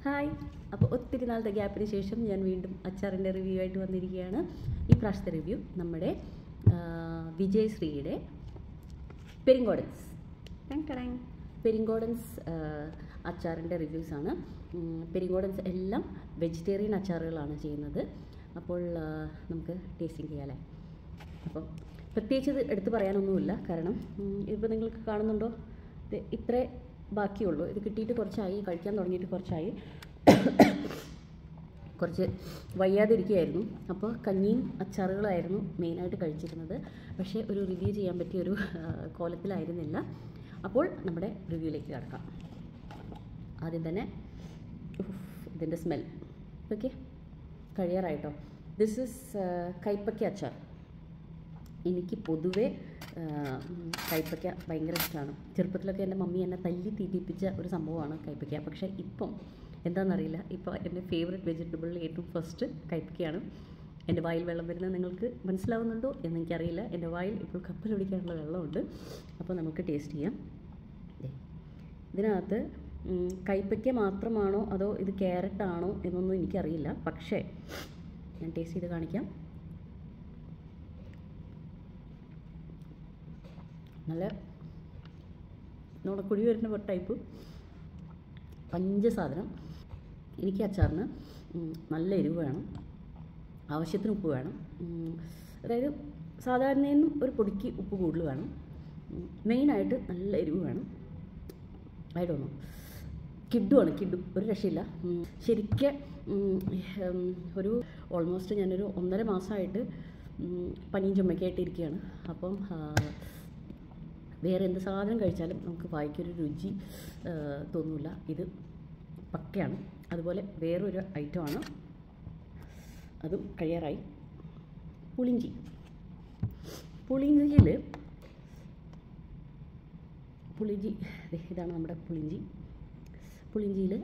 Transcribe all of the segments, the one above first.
Hi അപ്പോൾ ഒത്തിരി നാളത്തെ ഗ്യാപ്പിന് ശേഷം ഞാൻ വീണ്ടും അച്ചാറിൻ്റെ റിവ്യൂ ആയിട്ട് വന്നിരിക്കുകയാണ് ഈ പ്രാവശ്യത്തെ റിവ്യൂ നമ്മുടെ ആ, വിജയശ്രീയുടെ പെരിങ്കോഡൻസ് ടാങ് ടടാങ്. പെരിങ്കോഡൻസ് ആ, അച്ചാറിൻ്റെ റിവ്യൂസാണ് പെരിങ്കോഡൻസ് എല്ലാം വെജിറ്റേറിയൻ അച്ചാറുകളാണ് ചെയ്യുന്നത് അപ്പോൾ ആ, നമുക്ക് ടേസ്റ്റിംഗ് ചെയ്യാമല്ലേ അപ്പം പ്രത്യേകിച്ച് ഇത് എടുത്ത് പറയാനൊന്നുമില്ല കാരണം ഇപ്പോൾ നിങ്ങൾക്ക് കാണുന്നുണ്ടോ ഇത് ഇത്രേ ബാക്കിയുള്ളൂ ഇത് കിട്ടിയിട്ട് കുറച്ചായി കഴിക്കാൻ തുടങ്ങിയിട്ട് കുറച്ചായി കുറച്ച് വയ്യാതിരിക്കുകയായിരുന്നു അപ്പോൾ കഞ്ഞിയും അച്ചാറുകളായിരുന്നു മെയിനായിട്ട് കഴിച്ചിരുന്നത് പക്ഷേ ഒരു റിവ്യൂ ചെയ്യാൻ പറ്റിയ ഒരു ആ, കോലത്തിലായിരുന്നില്ല അപ്പോൾ നമ്മുടെ റിവ്യൂയിലേക്ക് കിടക്കാം ആദ്യം തന്നെ ഉഫ്, ഇതിൻ്റെ സ്മെൽ ഓക്കെ കഴിയാറായിട്ടോ ദിസ് ഇസ് കൈപ്പക്ക അച്ചാർ എനിക്ക് പൊതുവേ ആ, ഉം, കൈപ്പയ്ക്ക ഭയങ്കര ഇഷ്ടമാണ് ചെറുപ്പത്തിലൊക്കെ എൻ്റെ മമ്മി എന്നെ തല്ലി തീറ്റിപ്പിച്ച ഒരു സംഭവമാണ് കൈപ്പയ്ക്ക പക്ഷേ ഇപ്പം എന്താണെന്നറിയില്ല ഇപ്പോൾ എൻ്റെ ഫേവററ്റ് വെജിറ്റബിളിൽ ഏറ്റവും ഫസ്റ്റ് കൈപ്പയ്ക്കയാണ് എൻ്റെ വായിൽ വെള്ളം വരുന്നത് നിങ്ങൾക്ക് മനസ്സിലാവുന്നുണ്ടോ എന്ന് എനിക്കറിയില്ല എൻ്റെ വായിൽ ഇപ്പോൾ കപ്പൽ പിടിക്കാനുള്ള വെള്ളമുണ്ട് അപ്പോൾ നമുക്ക് ടേസ്റ്റ് ചെയ്യാം ദേ. ഇതിനകത്ത് ഉം, കൈപ്പയ്ക്ക മാത്രമാണോ അതോ ഇത് ക്യാരറ്റ് ആണോ എന്നൊന്നും എനിക്കറിയില്ല പക്ഷേ ഞാൻ ടേസ്റ്റ് ചെയ്ത് കാണിക്കാം നല്ല നമ്മുടെ കുഴി വരുന്ന ടൈപ്പ് പഞ്ച സാധനം എനിക്ക് അച്ചാറിന് ഉം, നല്ല എരിവ് വേണം ആവശ്യത്തിന് ഉപ്പ് വേണം ഉം, അതായത് സാധാരണയും ഒരു പൊടിക്ക് ഉപ്പ് കൂടുതൽ വേണം ഉം, മെയിനായിട്ട് നല്ല എരിവ് വേണം ആയിട്ടൊന്നു കിഡുമാണ് കിഡു ഒരു രക്ഷയില്ല ഉം, ശരിക്ക് ഉം, ഉം, ഒരു ഓൾമോസ്റ്റ് ഞാനൊരു ഒന്നര മാസമായിട്ട് ഉം, പനിയും ചുമക്കായിട്ട് ഇരിക്കുകയാണ് അപ്പം ആ, വേറെ എന്ത് സാധനം കഴിച്ചാലും നമുക്ക് വായിക്കൊരു രുചി ആ, തോന്നില്ല ഇത് പക്കയാണ് അതുപോലെ വേറൊരു ഐറ്റമാണ് അതും കഴിയാറായി പുളിഞ്ചി പുളിഞ്ചിയിൽ പുളിഞ്ചി ദേ ഇതാണ് നമ്മുടെ പുളിഞ്ചി പുളിഞ്ചിയിൽ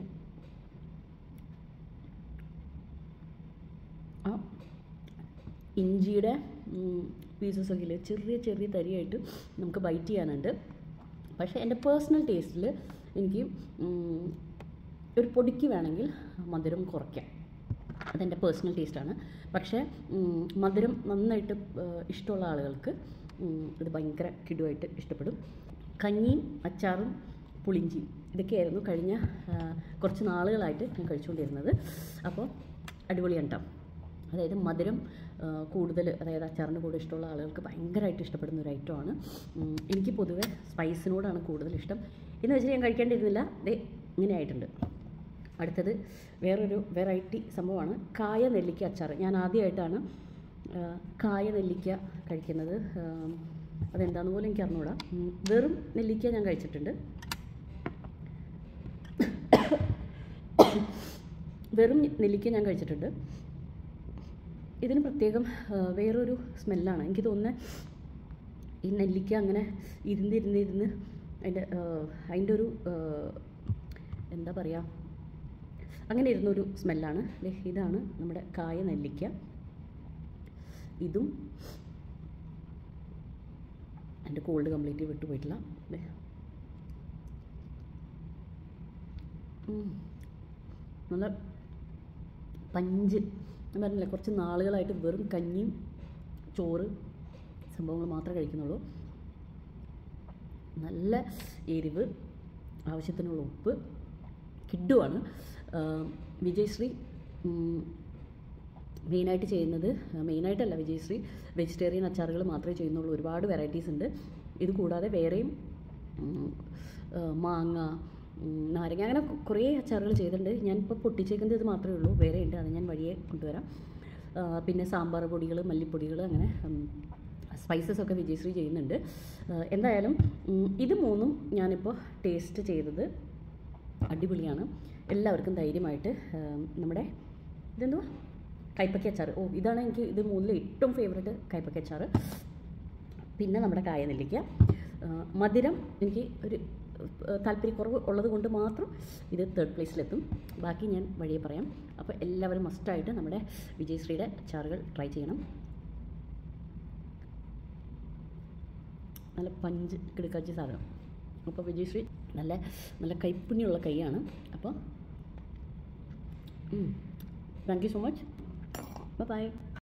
ആ ഇഞ്ചിയുടെ പീസസ് ഒക്കെ ഇല്ലേ ചെറിയ ചെറിയ തരിയായിട്ട് നമുക്ക് ബൈറ്റ് ചെയ്യാനുണ്ട് പക്ഷേ എൻ്റെ പേഴ്സണൽ ടേസ്റ്റിൽ എനിക്ക് ഉം, ഒരു പൊടിക്ക് വേണമെങ്കിൽ മധുരം കുറയ്ക്കാം അതെൻ്റെ പേഴ്സണൽ ടേസ്റ്റാണ് പക്ഷേ ഉം, മധുരം നന്നായിട്ട് ഏഹ്, ഇഷ്ടമുള്ള ആളുകൾക്ക് ഉം, ഇത് ഭയങ്കര കിടുവായിട്ട് ഇഷ്ടപ്പെടും കഞ്ഞിയും അച്ചാറും പുളിഞ്ചിയും ഇതൊക്കെയായിരുന്നു കഴിഞ്ഞ ആ, കുറച്ച് നാളുകളായിട്ട് ഞാൻ കഴിച്ചുകൊണ്ടിരുന്നത് അപ്പോൾ അടിപൊളിയാണ് കേട്ടോ അതായത് മധുരം കൂടുതൽ അതായത് അച്ചാറിൻ്റെ കൂടെ ഇഷ്ടമുള്ള ആളുകൾക്ക് ഭയങ്കരമായിട്ട് ഇഷ്ടപ്പെടുന്ന ഒരു ഐറ്റമാണ് ഉം, എനിക്ക് പൊതുവെ സ്പൈസിനോടാണ് കൂടുതൽ ഇഷ്ടം എന്ന് വെച്ചാൽ ഞാൻ കഴിക്കേണ്ടിയിരുന്നില്ല ദേ ഇങ്ങനെ ആയിട്ടുണ്ട് അടുത്തത് വേറൊരു വെറൈറ്റി സംഭവമാണ് കായ നെല്ലിക്ക അച്ചാർ ഞാൻ ആദ്യമായിട്ടാണ് ആ, കായ നെല്ലിക്ക കഴിക്കുന്നത് ആ, അതെന്താണെന്ന് പോലും എനിക്ക് അറിഞ്ഞൂടാ ഉം, വെറും നെല്ലിക്ക ഞാൻ കഴിച്ചിട്ടുണ്ട് വെറും നെല്ലിക്ക ഞാൻ കഴിച്ചിട്ടുണ്ട് ഇതിന് പ്രത്യേകം ആ, വേറൊരു സ്മെല്ലാണ് എനിക്ക് തോന്നുന്നത് ഈ നെല്ലിക്ക അങ്ങനെ ഇരുന്നിരുന്നിരുന്ന് അതിൻ്റെ ആ, അതിൻ്റെ ഒരു ആ, എന്താ പറയുക അങ്ങനെ ഇരുന്നൊരു സ്മെല്ലാണ് ദേ ഇതാണ് നമ്മുടെ കായ നെല്ലിക്ക ഇതും എൻ്റെ കോൾഡ് കംപ്ലീറ്റ് വിട്ടുപോയിട്ടില്ല ദേ. ഉം. നല്ല പഞ്ച് ഞാൻ പറഞ്ഞില്ലേ കുറച്ച് നാളുകളായിട്ട് വെറും കഞ്ഞിയും ചോറ് സംഭവങ്ങൾ മാത്രമേ കഴിക്കുന്നുള്ളൂ നല്ല എരിവ് ആവശ്യത്തിനുള്ള ഉപ്പ് കിഡുവാണ് വിജയശ്രീ ഉം, മെയിനായിട്ട് ചെയ്യുന്നത് മെയിനായിട്ടല്ല വിജയശ്രീ വെജിറ്റേറിയൻ അച്ചാറുകൾ മാത്രമേ ചെയ്യുന്നുള്ളൂ ഒരുപാട് വെറൈറ്റീസ് ഉണ്ട് ഇത് കൂടാതെ വേറെയും ഉം, ആ, മാങ്ങ ഉം, നാരങ്ങ അങ്ങനെ കു- കുറേ അച്ചാറുകൾ ചെയ്തിട്ടുണ്ട് ഞാനിപ്പോൾ പൊട്ടിച്ചേക്കുന്നത് ഇത് മാത്രമേ ഉള്ളൂ വേറെ ഉണ്ട് അത് ഞാൻ വഴിയെ കൊണ്ടുവരാം ആ, പിന്നെ സാമ്പാർ പൊടികൾ മല്ലിപ്പൊടികൾ അങ്ങനെ സ്പൈസസ് ഒക്കെ വിജയശ്രീ ചെയ്യുന്നുണ്ട് ആ, എന്തായാലും ഉം, ഇത് മൂന്നും ഞാനിപ്പോൾ ടേസ്റ്റ് ചെയ്തത് അടിപൊളിയാണ് എല്ലാവർക്കും ധൈര്യമായിട്ട് ആ, നമ്മുടെ ഇതെന്തുവാ കൈപ്പക്ക അച്ചാർ ഓ ഇതാണ് എനിക്ക് ഇത് മൂന്നിൽ ഏറ്റവും ഫേവറേറ്റ് കൈപ്പക്ക അച്ചാർ പിന്നെ നമ്മുടെ കായ നെല്ലിക്ക ആ, മധുരം എനിക്ക് ഒരു ആ, താല്പര്യക്കുറവ് ഉള്ളത് കൊണ്ട് മാത്രം ഇത് തേർഡ് പ്ലേസിലെത്തും ബാക്കി ഞാൻ വഴിയെ പറയാം അപ്പോൾ എല്ലാവരും മസ്റ്റായിട്ട് നമ്മുടെ വിജയശ്രീയുടെ അച്ചാറുകൾ ട്രൈ ചെയ്യണം നല്ല പഞ്ച് കിടക്കാച്ച സാധനം അപ്പോൾ വിജയശ്രീ നല്ല നല്ല കൈപ്പുണ്യമുള്ള കൈയാണ് അപ്പോൾ thank you so much by